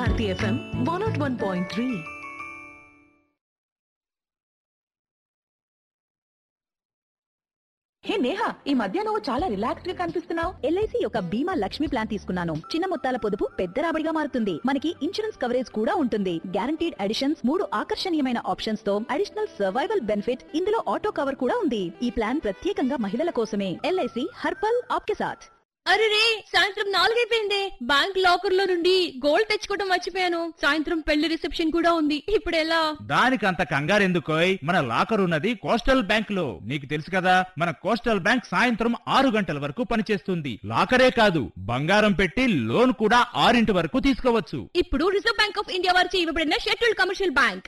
Bharati FM one nought one point three hey Neha ఈ మధ్య నువ్వు చాలా రిలాక్స్డ్ గా కనిపిస్తున్నావు ఎల్ఐసి యొక్క బీమా లక్ష్మి ప్లాన్ తీసుకున్నాను చిన్న మొత్తాల పొదుపు పెద్ద రాబడిగా మారుతుంది మనకి ఇన్సూరెన్స్ కవరేజ్ కూడా ఉంటుంది గ్యారంటీడ్ అడిషన్స్ మూడు ఆకర్షణీయమైన ఆప్షన్స్ తో అడిషనల్ సర్వైవల్ బెనిఫిట్ ఇందులో ఆటో కవర్ కూడా ఉంది ఈ ప్లాన్ ప్రత్యేకంగా మహిళల కోసమే ఎల్ఐసి హర్పల్ ఆప్కే సాథ్ అరే రే సాయంత్రం నాలుగైపోయింది బ్యాంక్ లాకర్ లో నుండి గోల్డ్ తెచ్చుకోవడం మర్చిపోయాను సాయంత్రం పెళ్లి రిసెప్షన్ కూడా ఉంది ఇప్పుడు ఎలా దానికంత కంగారెందుకోయ్ మన లాకర్ ఉన్నది కోస్టల్ బ్యాంక్ లో నీకు తెలుసు కదా మన కోస్టల్ బ్యాంక్ సాయంత్రం ఆరు గంటల వరకు పనిచేస్తుంది లాకరే కాదు బంగారం పెట్టి లోన్ కూడా ఆరింటి వరకు తీసుకోవచ్చు ఇప్పుడు రిజర్వ్ బ్యాంక్ ఆఫ్ ఇండియా వారిచే ఇవ్వబడిన షెడ్యూల్డ్ కమర్షియల్ బ్యాంక్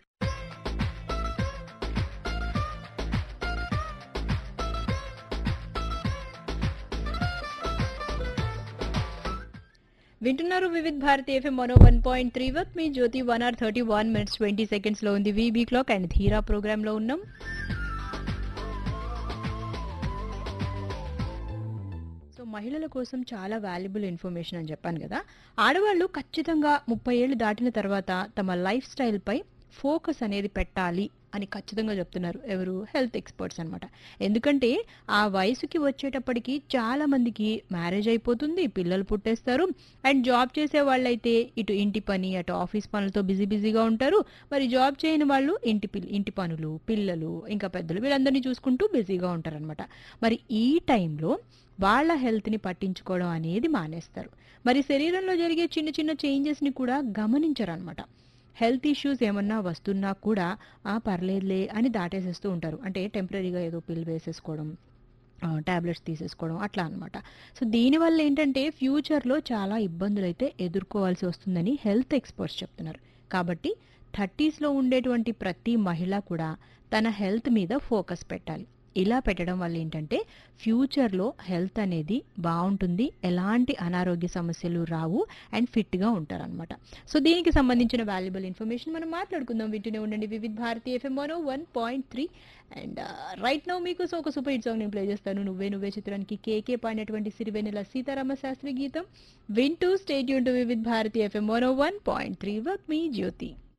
వింటున్నారు Vividh Bharati FM one one point three with me Jyoti one hour thirty one minutes twenty seconds లో ఉంది VB clock and Dheera program లో ఉన్నాం సో మహిళల కోసం చాలా వాల్యుబుల్ ఇన్ఫర్మేషన్ అని చెప్పాను కదా ఆడవాళ్ళు ఖచ్చితంగా ముప్పై ఏళ్ళు దాటిన తర్వాత తమ లైఫ్ స్టైల్పై ఫోకస్ అనేది పెట్టాలి అని ఖచ్చితంగా చెప్తున్నారు ఎవరు హెల్త్ ఎక్స్పర్ట్స్ అనమాట ఎందుకంటే ఆ వయసుకి వచ్చేటప్పటికి చాలా మందికి మ్యారేజ్ అయిపోతుంది పిల్లలు పుట్టేస్తారు అండ్ జాబ్ చేసే వాళ్ళైతే ఇటు ఇంటి పని అటు ఆఫీస్ పనులతో బిజీ బిజీగా ఉంటారు మరి జాబ్ చేయని వాళ్ళు ఇంటి పిల్ ఇంటి పనులు పిల్లలు ఇంకా పెద్దలు వీళ్ళందరినీ చూసుకుంటూ బిజీగా ఉంటారనమాట మరి ఈ టైంలో వాళ్ళ హెల్త్ని పట్టించుకోవడం అనేది మానేస్తారు మరి శరీరంలో జరిగే చిన్న చిన్న చేంజెస్ని కూడా గమనించరు అనమాట హెల్త్ ఇష్యూస్ ఏమన్నా వస్తున్నా కూడా ఆ పర్లేదులే అని దాటేసేస్తూ ఉంటారు అంటే టెంపరీగా ఏదో పిల్ వేసేసుకోవడం ట్యాబ్లెట్స్ తీసేసుకోవడం అట్లా అనమాట సో దీనివల్ల ఏంటంటే ఫ్యూచర్లో చాలా ఇబ్బందులు అయితే ఎదుర్కోవాల్సి వస్తుందని హెల్త్ ఎక్స్పర్ట్స్ చెప్తున్నారు కాబట్టి థర్టీస్లో ఉండేటువంటి ప్రతి మహిళ కూడా తన హెల్త్ మీద ఫోకస్ పెట్టాలి ఇలా పెట్టడం వల్ల ఏంటంటే ఫ్యూచర్లో హెల్త్ అనేది బాగుంటుంది ఎలాంటి అనారోగ్య సమస్యలు రావు అండ్ ఫిట్గా ఉంటారనమాట సో దీనికి సంబంధించిన వాల్యుబుల్ ఇన్ఫర్మేషన్ మనం మాట్లాడుకుందాం వింటూనే ఉండండి Vividh Bharati FM one one point three and right now మీకు సో ఒక సూపర్ హిట్ సాంగ్ నేను ప్లే చేస్తాను నువ్వే నువ్వే చిత్రానికి కేకే పాడినటువంటి సిరివెన్నెల సీతారామ శాస్త్రి గీతం వింటూ స్టేట్ యూన్ to Vividh Bharati FM one one point three వర్క్ మీ జ్యోతి